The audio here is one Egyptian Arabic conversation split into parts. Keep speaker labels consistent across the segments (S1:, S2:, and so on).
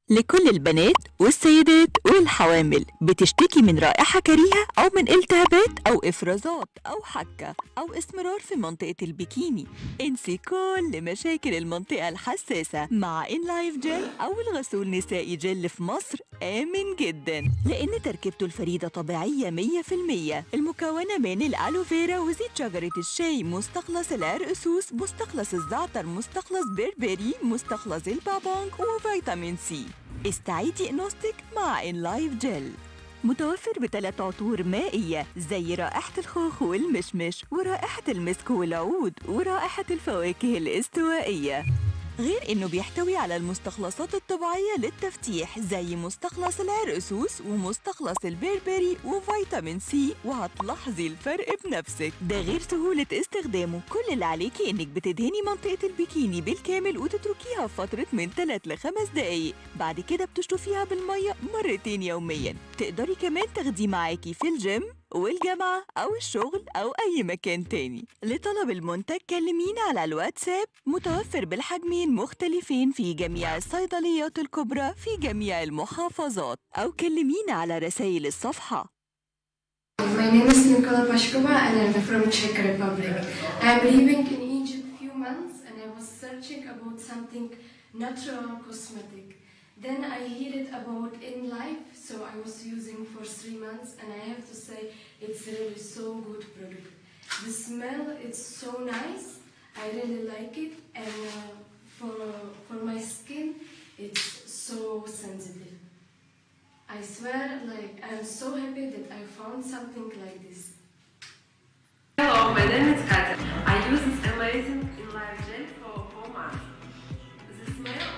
S1: لكل البنات والسيدات والحوامل بتشتكي من رائحة كريهة أو من التهابات أو إفرازات أو حكة أو اسمرار في منطقة البيكيني انسي كل مشاكل المنطقة الحساسة مع إن لايف جل أول غسول نسائي جل في مصر آمن جدا لأن تركيبته الفريدة طبيعية 100% المكونة من الألوفيرا وزيت شجرة الشاي مستخلص العرقسوس مستخلص الزعتر مستخلص بيربري مستخلص البابونج وفيتامين سي استعيدي انوستيك مع ان لايف جل متوفر بثلاث عطور مائية زي رائحة الخوخ والمشمش ورائحة المسك والعود ورائحة الفواكه الاستوائية غير انه بيحتوي على المستخلصات الطبيعية للتفتيح زي مستخلص العرقسوس ومستخلص البيربري وفيتامين سي وهتلاحظي الفرق بنفسك ده غير سهولة استخدامه كل اللي عليكي انك بتدهني منطقة البيكيني بالكامل وتتركيها في فترة من 3 ل 5 دقايق بعد كده بتشطفيها بالمية مرتين يوميا تقدري كمان تاخديه معاكي في الجيم والجامعة أو الشغل أو أي مكان تاني لطلب المنتج كلمينا على الواتساب متوفر بالحجمين مختلفين في جميع الصيدليات الكبرى في جميع المحافظات أو كلمينا على رسائل الصفحة
S2: My name is Nikola Pashkova and I'm from Czech Republic. I'm living in Egypt few months and I was searching about something natural cosmetic. Then I heard about In Life, so I was using for three months and I have to say it's really so good product. The smell it's so nice. I really like it and uh, for for my skin it's so sensitive. I swear, like, I'm so happy that I found something like this.
S3: Hello, my name is Katya. I use this amazing Enlive gel for four months. The smell,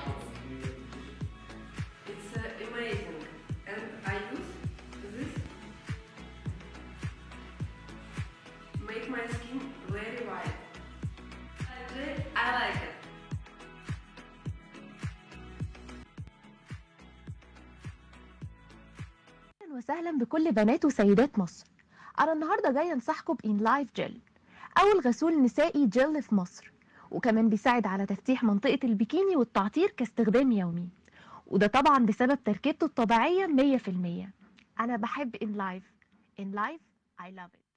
S3: it's uh, amazing. And I use this, make my skin very white. Gel, I like it.
S4: اهلا وسهلا بكل بنات وسيدات مصر انا النهارده جايه انصحكم بإن لايف جل اول غسول نسائي جل في مصر وكمان بيساعد على تفتيح منطقه البيكيني والتعطير كاستخدام يومي وده طبعا بسبب تركيبته الطبيعيه 100% انا بحب إن لايف إن لايف I love it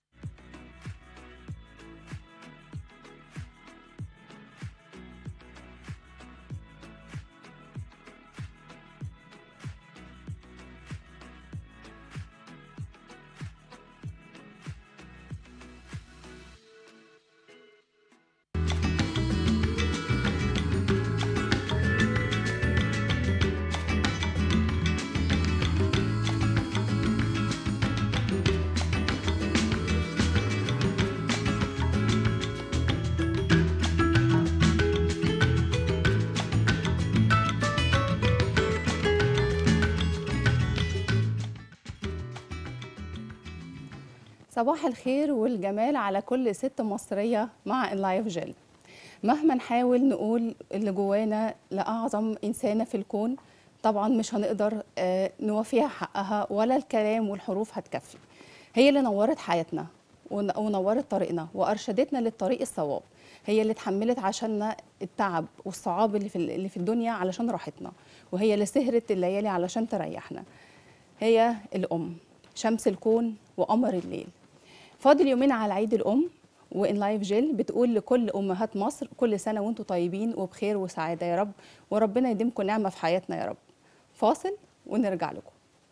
S5: صباح الخير والجمال على كل ست مصرية مع اللايف جيل مهما نحاول نقول اللي جوانا لأعظم إنسانة في الكون طبعا مش هنقدر آه، نوفيها حقها ولا الكلام والحروف هتكفي هي اللي نورت حياتنا ون- ونورت طريقنا وأرشدتنا للطريق الصواب هي اللي اتحملت عشاننا التعب والصعاب اللي في ال- اللي في الدنيا علشان راحتنا وهي اللي سهرت الليالي علشان تريحنا هي الأم شمس الكون وقمر الليل فاضل يومين على عيد الأم وإن لايف جيل بتقول لكل أمهات مصر كل سنة وأنتم طيبين وبخير وسعادة يا رب وربنا يديمكم نعمة في حياتنا يا رب فاصل ونرجع لكم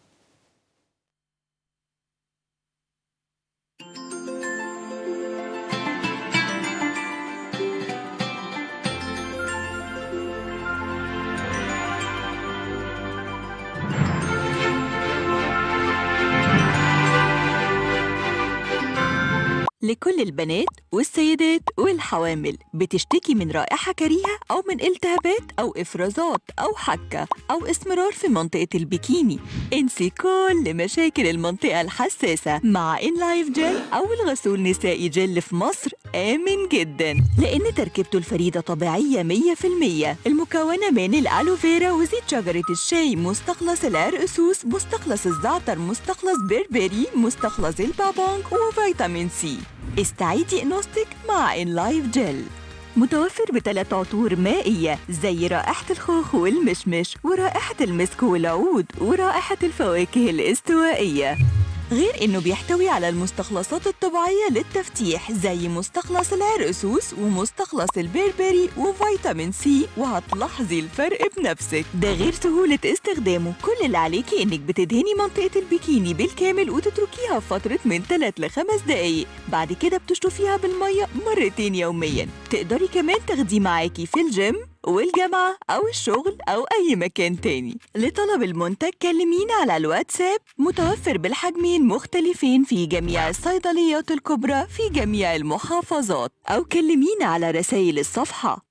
S1: لكل البنات والسيدات والحوامل بتشتكي من رائحة كريهة أو من التهابات أو إفرازات أو حكة أو اسمرار في منطقة البيكيني انسي كل مشاكل المنطقة الحساسة مع إن لايف جل أول غسول نسائي جل في مصر آمن جدا لأن تركيبته الفريدة طبيعية 100% المكونة من الألوفيرا وزيت شجرة الشاي مستخلص العرقسوس مستخلص الزعتر مستخلص بيربري مستخلص البابونج وفيتامين سي استعيدي انوستيك مع ان لايف جل متوفر بثلاث عطور مائية زي رائحة الخوخ والمشمش ورائحة المسك والعود ورائحة الفواكه الاستوائية غير انه بيحتوي على المستخلصات الطبيعية للتفتيح زي مستخلص العرقسوس ومستخلص البيربري وفيتامين سي وهتلاحظي الفرق بنفسك ده غير سهولة استخدامه كل اللي عليكي انك بتدهني منطقة البيكيني بالكامل وتتركيها في فترة من 3 ل 5 دقايق بعد كده بتشطفيها بالمية مرتين يوميا تقدري كمان تاخديه معاكي في الجيم والجامعة أو الشغل أو أي مكان تاني لطلب المنتج كلمينا على الواتساب متوفر بالحجمين مختلفين في جميع الصيدليات الكبرى في جميع المحافظات أو كلمينا على رسائل الصفحة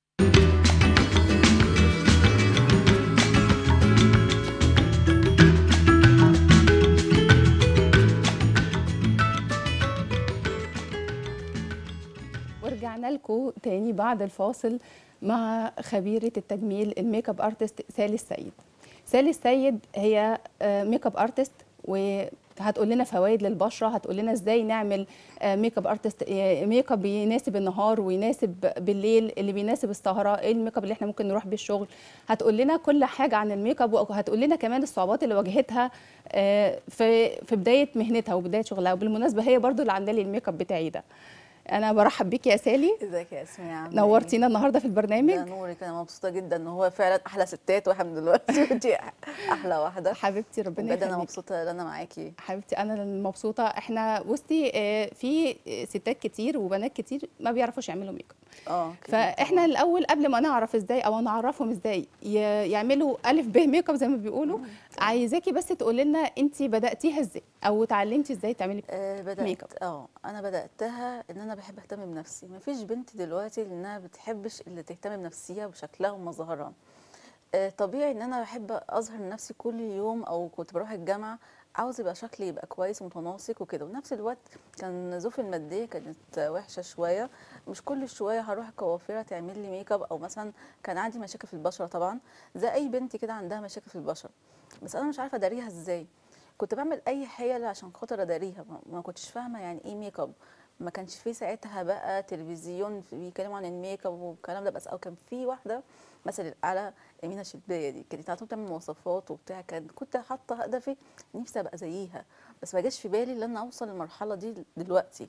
S5: ورجعنا لكم تاني بعد الفاصل مع خبيرة التجميل الميك اب ارتست سالي السيد سالي السيد هي آه، ميك اب ارتست وهتقول لنا فوائد للبشره هتقول لنا ازاي نعمل آه، ميك اب ارتست آه، ميك اب يناسب النهار ويناسب بالليل اللي بيناسب السهره ايه الميك اب اللي احنا ممكن نروح بيه الشغل هتقول لنا كل حاجه عن الميك اب وهتقول لنا كمان الصعوبات اللي واجهتها آه، في في بدايه مهنتها وبدايه شغلها وبالمناسبه هي برضو اللي عامله لي الميك اب بتاعي ده انا برحب بيكي يا سالي
S6: ازيك يا ياسمين عامله ايه؟
S5: نورتينا النهارده في
S6: ده
S5: البرنامج
S6: نورك انا مبسوطه جدا ان هو فعلا احلى ستات واحنا من دلوقتي ودي احلى واحده
S5: حبيبتي ربنا
S6: بجد انا
S5: يخليكي
S6: مبسوطه ان انا معاكي
S5: حبيبتي انا اللي مبسوطه احنا بصي آه، في ستات كتير وبنات كتير ما بيعرفوش يعملوا ميك اب
S6: اه أكيد
S5: فاحنا
S6: طبعاً.
S5: الاول قبل ما نعرف ازاي او نعرفهم ازاي ي- يعملوا الف ب ميك اب زي ما بيقولوا عايزاكي بس تقولي لنا انت بداتيها ازاي او اتعلمتي ازاي تعملي
S6: آه
S5: ميك
S6: بدات
S5: اب.
S6: اه انا بداتها ان انا بحب اهتم بنفسي مفيش بنت دلوقتي انها بتحبش اللي تهتم بنفسها وشكلها ومظهرها آه طبيعي ان انا بحب اظهر نفسي كل يوم او كنت بروح الجامعه عاوز يبقى شكلي يبقى كويس ومتناسق وكده ونفس الوقت كان ظروفي الماديه كانت وحشه شويه مش كل شويه هروح الكوافيره تعمل لي ميك اب او مثلا كان عندي مشاكل في البشره طبعا زي اي بنت كده عندها مشاكل في البشره بس انا مش عارفه اداريها ازاي كنت بعمل اي حيله عشان خاطر اداريها ما- ما كنتش فاهمه يعني ايه ميك اب ما كانش في ساعتها بقى تلفزيون بيتكلموا عن الميك اب والكلام ده بس او كان في واحده مثلا على امينه شلبيه دي كانت على طول بتعمل مواصفات وبتاع كان كنت حاطه هدفي نفسي ابقى زيها بس ما جاش في بالي ان انا اوصل للمرحله دي دلوقتي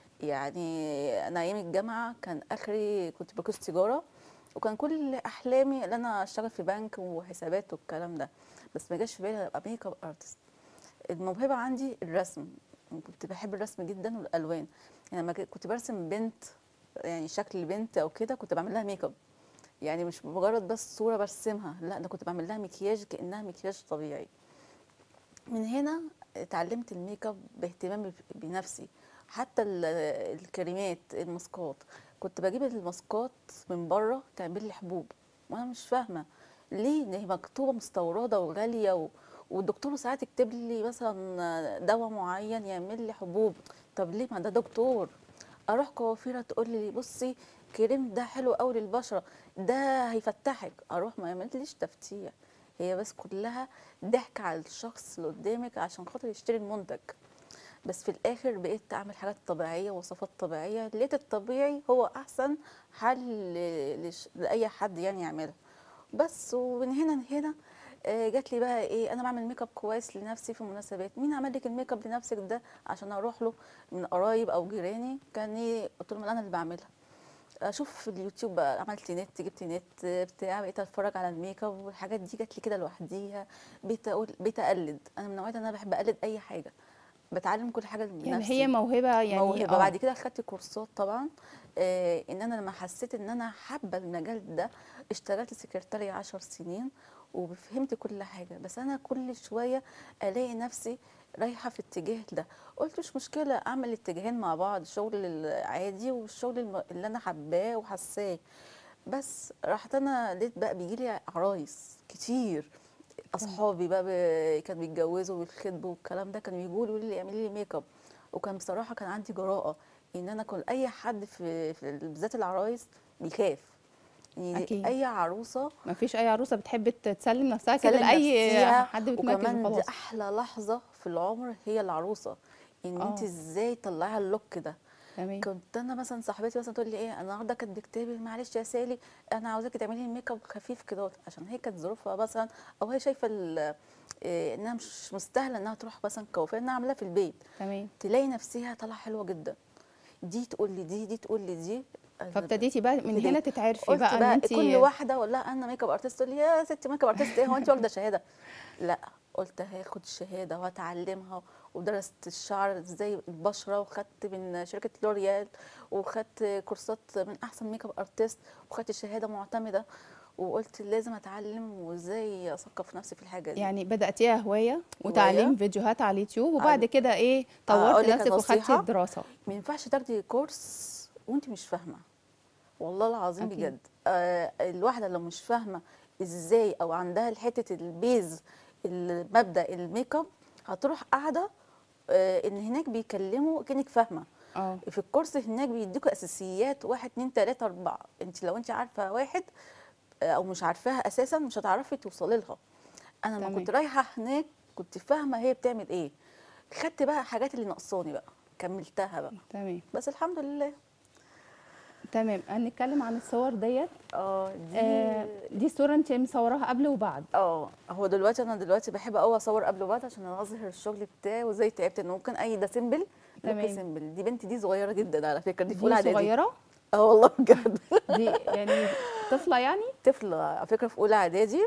S6: يعني انا ايام الجامعه كان اخري كنت بكوس تجاره وكان كل احلامي ان انا اشتغل في بنك وحسابات والكلام ده بس ما جاش في بالي ابقى ميك اب ارتست الموهبه عندي الرسم كنت بحب الرسم جدا والالوان يعني لما ك- كنت برسم بنت يعني شكل بنت او كده كنت بعمل لها ميك اب يعني مش مجرد بس صوره برسمها لا انا كنت بعمل لها مكياج كانها مكياج طبيعي من هنا اتعلمت الميك اب باهتمام ب- بنفسي حتى ال- الكريمات الماسكات كنت بجيب الماسكات من بره تعمل لي حبوب وانا مش فاهمه ليه إن هي مكتوبه مستورده وغاليه و... والدكتور ساعات يكتب لي مثلا دواء معين يعمل لي حبوب طب ليه ما ده دكتور اروح كوافيره تقول لي بصي كريم ده حلو قوي للبشره ده هيفتحك اروح ما يعمليش تفتيح هي بس كلها ضحك على الشخص اللي قدامك عشان خاطر يشتري المنتج بس في الاخر بقيت اعمل حاجات طبيعيه وصفات طبيعيه لقيت الطبيعي هو احسن حل ل- لش- لاي حد يعني يعملها بس ومن هنا لهنا آه، جات لي بقى ايه انا بعمل ميك اب كويس لنفسي في المناسبات مين عمل لك الميك اب لنفسك ده عشان اروح له من قرايب او جيراني كان ايه قلت لهم انا اللي بعملها اشوف في اليوتيوب بقى عملت نت جبت نت بتاع بقيت اتفرج على الميك اب والحاجات دي جات لي كده لوحديها بقيت اقول بقيت اقلد انا من نوعيه إن انا بحب اقلد اي حاجه بتعلم كل حاجه لنفسي
S5: يعني هي موهبه يعني
S6: موهبه
S5: آه.
S6: بعد كده خدت كورسات طبعا آه ان انا لما حسيت ان انا حابه المجال ده اشتغلت سكرتارية عشر سنين وفهمت كل حاجه بس انا كل شويه الاقي نفسي رايحه في اتجاه ده قلت مش مشكله اعمل اتجاهين مع بعض الشغل العادي والشغل الم- اللي انا حباه وحاساه بس راحت انا لقيت بقى بيجي لي عرايس كتير اصحابي بقى ب- كانوا بيتجوزوا ويخطبوا والكلام ده كانوا يجوا لي يقولوا لي اعملي لي ميك اب وكان بصراحه كان عندي جراءه ان انا كل اي حد في, في بالذات العرايس بيخاف يعني
S5: أكيد.
S6: اي عروسه
S5: ما فيش اي عروسه بتحب تسلم نفسها كده
S6: تسلم
S5: لاي
S6: نفسيها،
S5: حد بتمكن
S6: وكمان دي
S5: وخلاص
S6: احلى لحظه في العمر هي العروسه ان انت
S5: آه.
S6: ازاي تطلعي اللوك ده
S5: تمام
S6: كنت انا مثلا صاحبتي مثلا تقول لي ايه انا النهارده كانت بكتابي معلش يا سالي انا عاوزاكي تعملي لي ميك اب خفيف كده عشان هي كانت ظروفها مثلا او هي شايفه ال- إيه انها مش مستاهله انها تروح مثلا كوافير انها عاملاها في البيت
S5: تمام
S6: تلاقي نفسها طالعه حلوه جدا دي تقول لي دي دي تقول لي دي
S5: فابتديتي بقى من
S6: ابتديت.
S5: هنا تتعرفي
S6: قلت
S5: بقى,
S6: بقى,
S5: ان انت
S6: كل واحده اقول لها انا ميك اب ارتست تقول لي يا ستي ميك اب ارتست ايه هو انت واخده شهاده لا قلت هاخد شهاده وهتعلمها ودرست الشعر ازاي البشره وخدت من شركه لوريال وخدت كورسات من احسن ميك اب ارتست وخدت شهاده معتمده وقلت لازم اتعلم وازاي اثقف نفسي في الحاجه دي
S5: يعني بداتيها هوايه وتعليم فيديوهات على اليوتيوب وبعد
S6: أيوة.
S5: كده ايه
S6: أقول
S5: طورتي
S6: لك
S5: نفسك وخدتي
S6: نصيحة؟
S5: الدراسه
S6: ما ينفعش تاخدي كورس وانت مش فاهمه والله العظيم
S5: أكيد.
S6: بجد آه الواحده لو مش فاهمه ازاي او عندها حته البيز المبدا الميك اب هتروح قاعده آه ان هناك بيكلموا كانك فاهمه
S5: اه
S6: في الكورس هناك بيديكوا اساسيات واحد اتنين تلاته اربعه انت لو انت عارفه واحد آه، او مش عارفاها اساسا مش هتعرفي توصلي لها انا لما
S5: تمام.
S6: كنت رايحه هناك كنت فاهمه هي بتعمل ايه خدت بقى حاجات اللي ناقصاني بقى كملتها بقى
S5: تمام
S6: بس الحمد لله
S5: تمام هنتكلم عن الصور ديت
S6: اه دي
S5: آه دي صوره انت مصوراها قبل وبعد
S6: اه هو دلوقتي انا دلوقتي بحب قوي اصور قبل وبعد عشان اظهر الشغل بتاعي وازاي تعبت ان ممكن اي ده سيمبل
S5: تمام.
S6: لوك سيمبل دي بنتي دي صغيره جدا على فكره دي في
S5: دي
S6: اولى اعدادي
S5: صغيره
S6: اه والله بجد
S5: دي يعني طفله يعني
S6: طفله على فكره في اولى اعدادي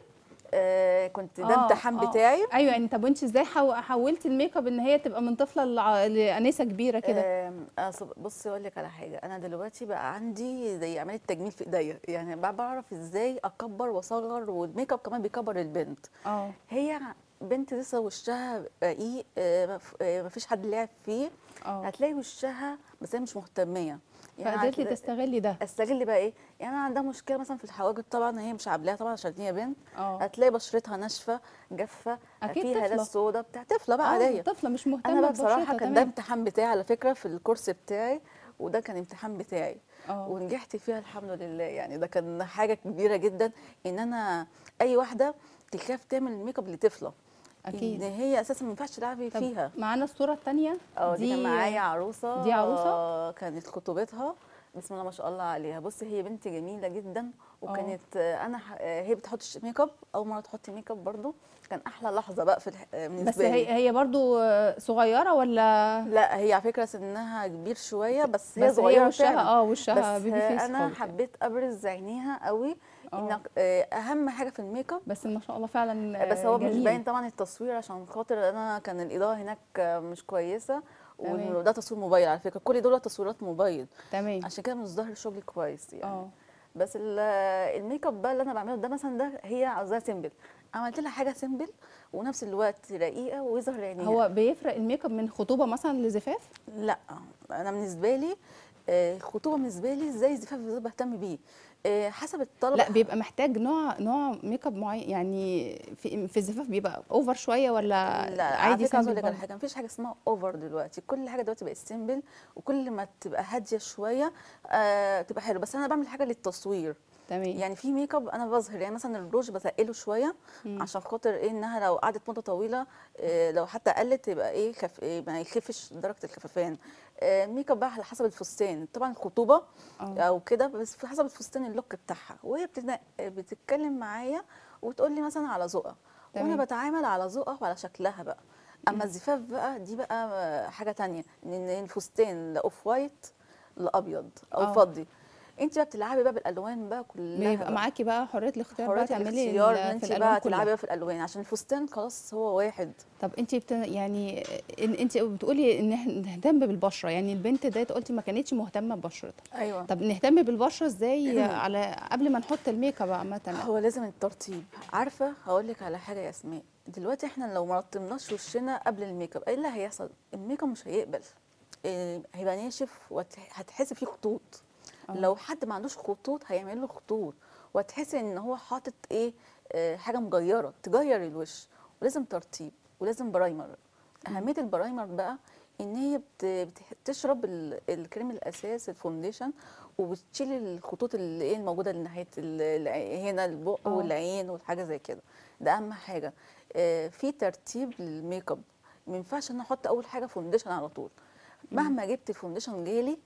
S6: آه كنت ده
S5: آه،
S6: امتحان
S5: آه.
S6: بتاعي
S5: ايوه يعني طب وانت ازاي حو- حولتي الميك اب ان هي تبقى من طفله لع- لانسه كبيره كده
S6: آم، أصل بصي اقول لك على حاجه انا دلوقتي بقى عندي زي عمليه تجميل في ايديا يعني بقى بعرف ازاي اكبر واصغر والميك اب كمان بيكبر البنت
S5: اه
S6: هي بنت لسه وشها رقيق آه، مف- آه، مفيش حد لعب فيه
S5: اه
S6: هتلاقي وشها بس هي مش مهتميه
S5: فقدرتي
S6: هتلا-
S5: تستغلي ده
S6: استغل بقى ايه يعني انا عندها مشكله مثلا في الحواجب طبعا هي مش عاملاها طبعا عشان هي بنت
S5: اه
S6: هتلاقي بشرتها ناشفه جافه
S5: أكيد
S6: فيها
S5: طفلة.
S6: هالات سودا بتاع طفله بقى
S5: آه،
S6: عاديه
S5: طفله مش مهتمه
S6: انا بقى بصراحه
S5: ببشرتها،
S6: كان ده
S5: تمام.
S6: امتحان بتاعي على فكره في الكورس بتاعي وده كان امتحان بتاعي
S5: اه
S6: ونجحت فيها الحمد لله يعني ده كان حاجه كبيره جدا ان انا اي واحده تخاف تعمل الميك اب لطفله
S5: اكيد
S6: ان هي اساسا ما ينفعش تلعبي
S5: طب
S6: فيها
S5: معانا الصوره الثانيه
S6: اه دي كان معايا عروسه
S5: دي عروسة؟
S6: آه، كانت خطوبتها بسم الله ما شاء الله عليها بصي هي بنت جميله جدا وكانت آه، انا ح- آه، هي بتحطش ميك اب اول مره تحط ميك اب برضو كان احلى لحظه بقى في الح... آه، بالنسبه
S5: بس
S6: لي
S5: هي هي برضو آه، صغيره ولا
S6: لا هي على فكره سنها كبير شويه بس هي
S5: بس
S6: صغيره
S5: هي وشها
S6: فعلا.
S5: اه وشها
S6: بس
S5: بيبي فيس
S6: انا
S5: خالص يعني.
S6: حبيت ابرز عينيها قوي
S5: آه.
S6: ان آه، اهم حاجه في الميك اب
S5: بس ما شاء الله فعلا
S6: بس هو مش
S5: جميل.
S6: باين طبعا التصوير عشان خاطر انا كان الاضاءه هناك آه، مش كويسه
S5: تمام.
S6: وده تصوير موبايل على فكره كل دول تصويرات موبايل
S5: تمام
S6: عشان كده مش ظاهر شغلي كويس يعني
S5: اه
S6: بس ال- الميك اب بقى اللي انا بعمله ده مثلا ده هي عاوزاها سيمبل عملت لها حاجه سيمبل ونفس الوقت رقيقه ويظهر عينيها
S5: هو بيفرق الميك اب من خطوبه مثلا لزفاف
S6: لا انا بالنسبه لي آه، الخطوبه بالنسبه لي زي الزفاف بالظبط بهتم بيه آه، حسب الطلب
S5: لا بيبقى محتاج نوع نوع ميك اب معين يعني في في الزفاف بيبقى اوفر شويه ولا
S6: لا على
S5: عادي
S6: فكره عايزه
S5: سامبل
S6: اقول لك على
S5: برضه؟
S6: حاجه مفيش حاجه اسمها اوفر دلوقتي كل حاجه دلوقتي بقت سيمبل وكل ما تبقى هاديه شويه آه تبقى حلوه بس انا بعمل حاجه للتصوير
S5: تمام
S6: يعني في ميك اب انا بظهر يعني مثلا الروج بتقله شويه
S5: مم.
S6: عشان خاطر ايه انها لو قعدت مده طويله إيه لو حتى قلت تبقى ايه خف إيه ما يخفش درجه الخففان آه ميك اب بقى على حسب الفستان طبعا الخطوبه
S5: اه
S6: او كده بس في حسب الفستان اللوك بتاعها وهي بتتنا- بتتكلم معايا وتقول لي مثلا على ذوقها
S5: تمام.
S6: وانا بتعامل على ذوقها وعلى شكلها بقى اما الزفاف بقى دي بقى آه، حاجه تانية ان الفستان لا اوف وايت لا ابيض او
S5: آه.
S6: فضي انت بقى بتلعبي بقى بالالوان بقى كلها
S5: بيبقى
S6: بقى.
S5: معاكي بقى حريه الاختيار بقى
S6: حريه
S5: تعملي
S6: الاختيار
S5: ال-
S6: ان
S5: في
S6: انت
S5: الالوان
S6: بقى
S5: كلها
S6: تلعبي بقى في الالوان عشان الفستان خلاص هو واحد
S5: طب انت بت... يعني ان انت بتقولي ان احنا نهتم بالبشره يعني البنت ديت قلتي ما كانتش مهتمه ببشرتها
S6: ايوه
S5: طب نهتم بالبشره ازاي على قبل ما نحط الميك اب عامه
S6: هو لازم الترطيب عارفه هقول لك على حاجه يا اسماء دلوقتي احنا لو ما رطبناش وشنا قبل الميك اب ايه اللي هيحصل الميك اب مش هيقبل إيه هيبقى ناشف وهتحس فيه خطوط
S5: آه.
S6: لو حد ما عندوش خطوط هيعمل له خطوط وهتحسي ان هو حاطط ايه آه، حاجه مجيره تجير الوش ولازم ترطيب ولازم برايمر اهميه البرايمر بقى ان هي بت- بت- بتشرب ال- الكريم الاساس الفونديشن وبتشيل الخطوط اللي ايه الموجوده اللي ناحيه ال- الع- هنا البق
S5: آه.
S6: والعين والحاجه زي كده ده اهم حاجه آه، في ترتيب للميك اب ما ينفعش ان أنا احط اول حاجه فونديشن على طول مهما جبت فونديشن جالي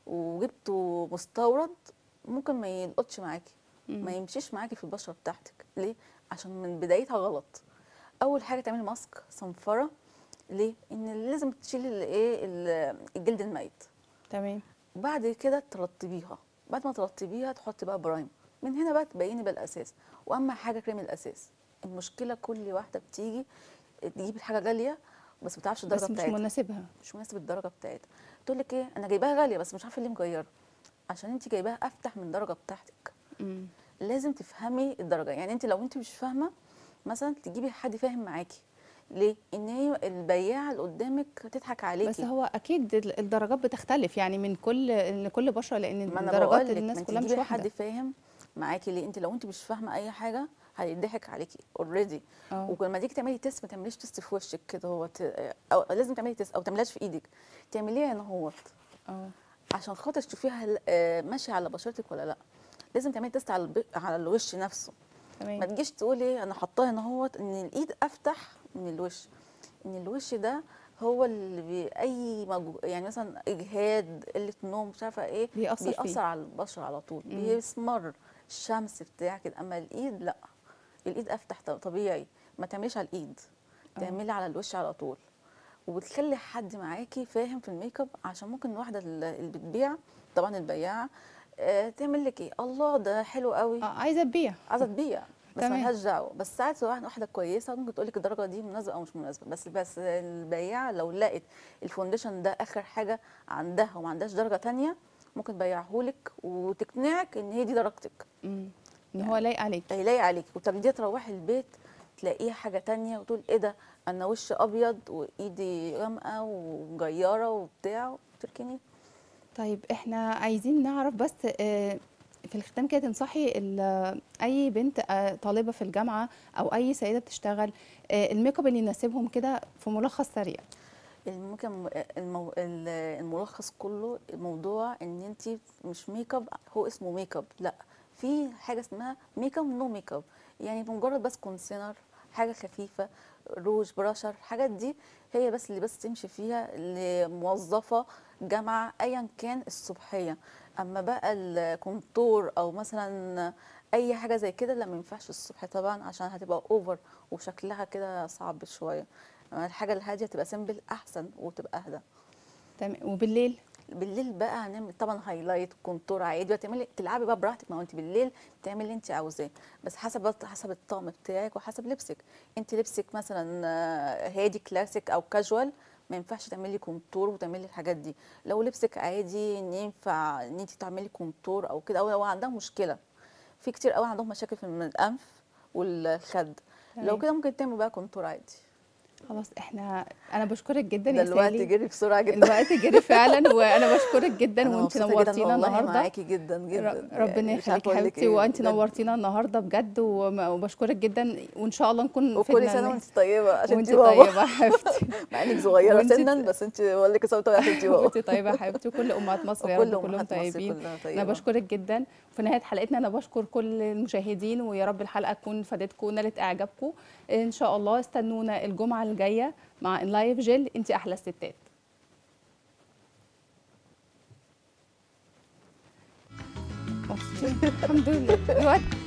S6: وجبته مستورد ممكن ما يلقطش معاكي
S5: مم.
S6: ما يمشيش معاكي في البشره بتاعتك ليه عشان من بدايتها غلط اول حاجه تعملي ماسك صنفره ليه ان لازم تشيلي الايه ال- الجلد الميت
S5: تمام
S6: بعد كده ترطبيها بعد ما ترطبيها تحطي بقى برايم من هنا بقى تبيني بقى الاساس واهم حاجه كريم الاساس المشكله كل واحده بتيجي تجيب الحاجه غاليه بس ما بتعرفش الدرجه
S5: بس مش
S6: بتاعتها
S5: مناسبها
S6: مش مناسب الدرجه بتاعتها تقول لك ايه انا جايباها غاليه بس مش عارفه ليه مغيره عشان انت جايباها افتح من الدرجه بتاعتك
S5: مم.
S6: لازم تفهمي الدرجه يعني انت لو انت مش فاهمه مثلا تجيبي حد فاهم معاكي ليه ان هي البياعه اللي قدامك تضحك عليكي
S5: بس هو اكيد ال- الدرجات بتختلف يعني من كل لكل بشره لان
S6: ما انا
S5: درجات
S6: بقول لك
S5: الناس
S6: ما انت
S5: كلها مش
S6: تجيبي حد
S5: واحده
S6: فاهم معاكي ليه انت لو انت مش فاهمه اي حاجه هيضحك عليكي اوريدي
S5: اه
S6: ولما تيجي تعملي تيست ما تعمليش تيست في وشك كده هو او لازم تعملي تيست او تعمليهاش في ايدك تعمليها هنا اهوت
S5: اه
S6: عشان خاطر تشوفيها هل- آه، ماشيه على بشرتك ولا لا لازم تعملي تيست على الب... على الوش نفسه ما
S5: تمام
S6: تجيش تقولي انا حطاها هنا اهوت ان الايد افتح من الوش ان الوش ده هو اللي بي اي مجهو... يعني مثلا اجهاد قله نوم مش عارفه ايه
S5: بيأثر فيه.
S6: بيأثر على البشره على طول
S5: مم.
S6: بيسمر الشمس بتاع كده اما الايد لا الايد افتح ط- طبيعي ما تعمليش على الايد
S5: آه.
S6: تعملي على الوش على طول وبتخلي حد معاكي فاهم في الميك اب عشان ممكن الواحده اللي اللي بتبيع طبعا البياعه آه، تعمل لك ايه الله ده حلو قوي
S5: آه، عايزه تبيع
S6: عايزه تبيع بس
S5: تمام.
S6: ملهاش دعوه بس ساعات واحده واحده كويسه ممكن تقول لك الدرجه دي مناسبه او مش مناسبه بس بس البياعه لو لقت الفونديشن ده اخر حاجه عندها وما عندهاش درجه تانية ممكن تبيعهولك وتقنعك ان هي دي درجتك
S5: مم. ان هو لايق عليك
S6: هيلاقي عليك وتاخديها تروحي البيت تلاقيها حاجه تانية وتقول ايه ده انا وشي ابيض وايدي غامقه وجياره وبتاع تركني
S5: طيب احنا عايزين نعرف بس آه، في الختام كده تنصحي ال- اي بنت آه، طالبه في الجامعه او اي سيده بتشتغل آه، الميك اب اللي يناسبهم كده في ملخص سريع
S6: ممكن المو... ال- الملخص كله الموضوع ان انت مش ميك اب هو اسمه ميك اب لا في حاجه اسمها ميك اب نو ميك اب يعني مجرد بس كونسيلر حاجه خفيفه روج براشر الحاجات دي هي بس اللي بس تمشي فيها لموظفه جامعه ايا كان الصبحيه اما بقى الكونتور او مثلا اي حاجه زي كده لا ما ينفعش الصبح طبعا عشان هتبقى اوفر وشكلها كده صعب شويه أما الحاجه الهاديه تبقى سيمبل احسن وتبقى اهدى
S5: تمام وبالليل
S6: بالليل بقى هنعمل طبعا هايلايت كونتور عادي وتعملي تلعبي بقى براحتك ما هو انت بالليل بتعملي اللي انت عاوزاه بس حسب حسب الطقم بتاعك وحسب لبسك انت لبسك مثلا آه، هادي كلاسيك او كاجوال ما ينفعش تعملي كونتور وتعملي الحاجات دي لو لبسك عادي ان ينفع ان انت تعملي كونتور او كده او لو عندها مشكله في كتير قوي عندهم مشاكل في من الانف والخد لو
S5: تمام.
S6: كده ممكن تعمل بقى كونتور عادي
S5: خلاص احنا انا بشكرك جدا
S6: ده
S5: يا
S6: الوقت
S5: سالي
S6: جري بسرعه جدا
S5: الوقت جري فعلا وانا بشكرك جدا
S6: أنا
S5: وانت
S6: مبسوطة جداً
S5: نورتينا
S6: والله
S5: النهارده
S6: معاكي جدا جدا
S5: ر- ربنا
S6: يعني مش
S5: يخليكي
S6: عارفة أقول لك
S5: حبيبتي
S6: إيه،
S5: وانت
S6: بجد.
S5: نورتينا النهارده بجد وم- وبشكرك جدا وان شاء الله نكون
S6: وكل
S5: فدنا
S6: سنه
S5: الناس.
S6: وانت طيبه عشان
S5: وانت
S6: انت بابا
S5: طيبه يا حبيبتي
S6: مع انك صغيره
S5: وانت
S6: سنا بس انت بقول لك سنه طيبه عشان انت بابا
S5: وانت طيبه يا حبيبتي وكل امهات مصر يا رب
S6: وكل
S5: كلهم
S6: امهات مصر
S5: طيبين
S6: كلها
S5: انا
S6: طيبه
S5: بشكرك جدا في نهايه حلقتنا انا بشكر كل المشاهدين ويا رب الحلقه تكون فادتكم ونالت اعجابكم ان شاء الله استنونا الجمعه الجايه مع لايف جيل انت احلى الستات مبسوطين الحمد لله الوقت